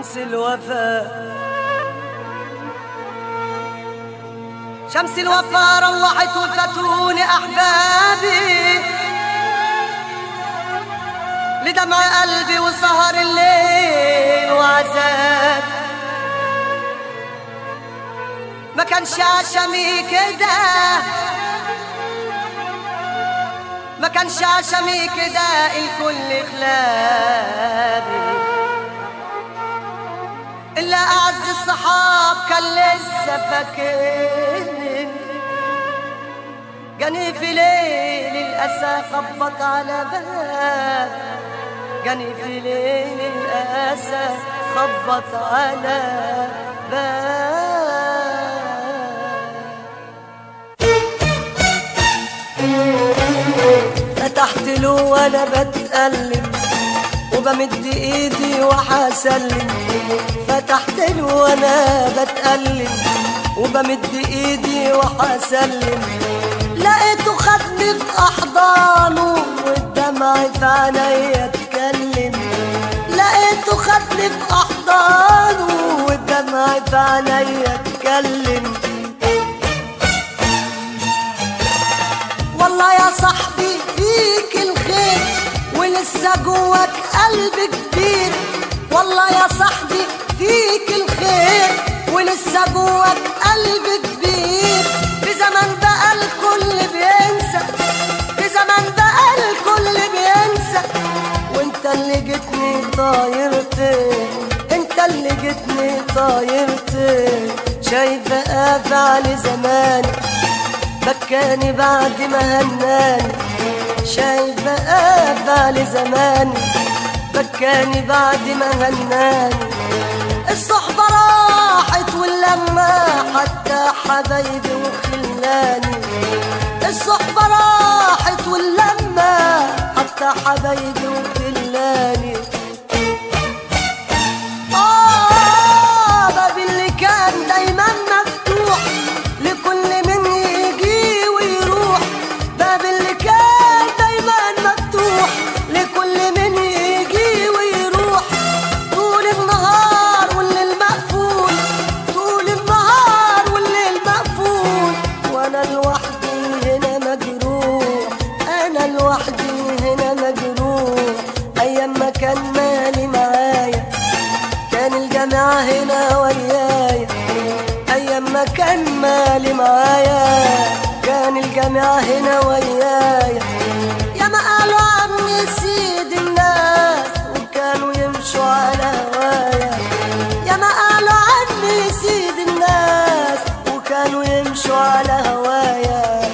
شمس الوفاء شمس الوفاء روحت وفتوني أحبابي لدمع قلبي وسهر الليل وعذاب ما كانش عشمي كده ما كانش عشمي كده الكل خلابي إلا أعز الصحاب كان لسه فاكرني جاني في ليل الأسى خبط على باب جاني في ليل الأسى خبط على باب فتحت له وانا بتألم وبمد ايدي وحسلم فتحت له وانا بتألم وبمد ايدي وحسلم لقيته خدني في احضانه والدمع في عينيا اتكلم لقيته خدني في احضانه والدمع في عينيا اتكلم والله يا صاحبي فيك الخير ولسه جواك قلب كبير والله يا صاحبي فيك الخير ولسه جواك قلب كبير في زمان بقى الكل بينسى في زمان بقى الكل بينسى وانت اللي جيتني طايرتين انت اللي جيتني طايرتين شايف بقى فعل زماني بكاني بعد ما هناني شايف بقى فعل زماني بكاني بعد ما هناني الصحبة راحت واللمة حتى حبايبي وخلاني الصحبة راحت واللمة حتى حبايبي وخلاني آه باب اللي كان دايما مفتوح لكل من يجي ويروح باب اللي كان دايما مفتوح لكل من يجي ويروح طول النهار والليل مقفول طول النهار والليل مقفول وانا لوحدي هنا مجروح انا لوحدي هنا مجروح ايام ما كان مالي معايا كان الجماعة هنا ويايا أيام ما كان مالي معايا كان الجماعة هنا ويايا يا ما قالوا عني سيد الناس وكانوا يمشوا على هوايا يا ما قالوا عني سيد الناس وكانوا يمشوا على هوايا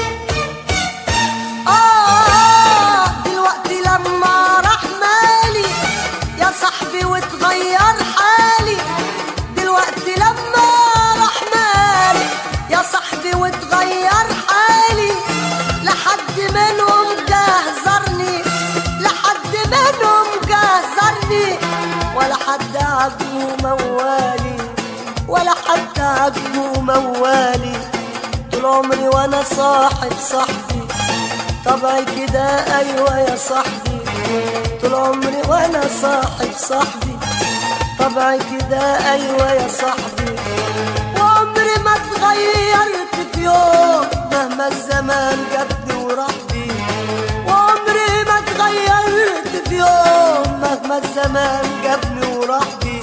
آه دلوقتي لما راح مالي يا صاحبي وتغير حالي دلوقتي لما راح مالي يا صاحبي وتغير حالي لحد منهم جهزرني لحد منهم جهزرني ولا حد عجبه موالي ولا حد عجبه موالي طول عمري وانا صاحب صاحبي طبعي كده ايوه يا صاحبي طول عمري وانا صاحب صاحبي طبعي كده ايوه يا صاحبي وعمري ما اتغيرت في يوم مهما الزمان جابني وراح بي وعمري ما اتغيرت في يوم مهما الزمان جابني وراح بي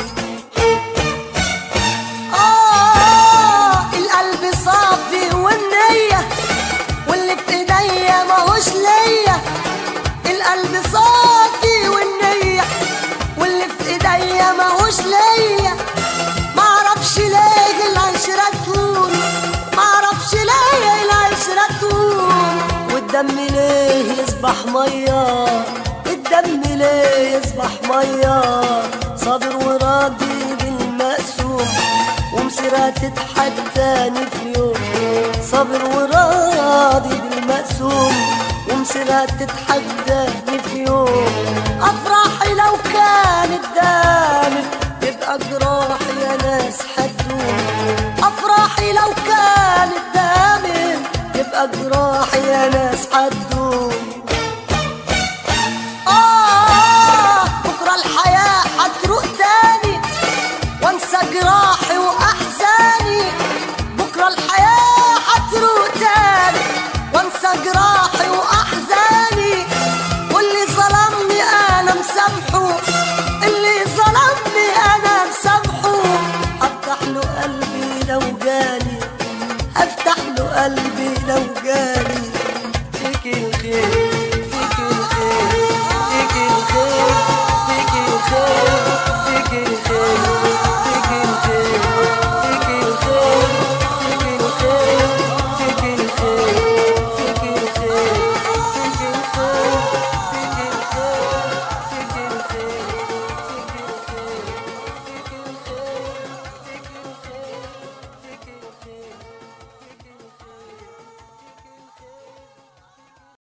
آه القلب صافي والنية واللي في ايديا ماهوش ليا القلب صافي والنية واللي في ايديا ماهوش ليا معرفش ليه العشرة تكون معرفش ليه العشرة تكون والدم ليه يصبح مية الدم ليه يصبح مية صابر وراضي بالمقسوم ومسيرها تتحداني في يوم صابر وراضي بالمقسوم ومسيرها تتحداني في يوم افراحي لو كانت دامت تبقى جراحي يا ناس حدوم افراحي لو كانت دامت تبقى جراحي يا ناس حدوم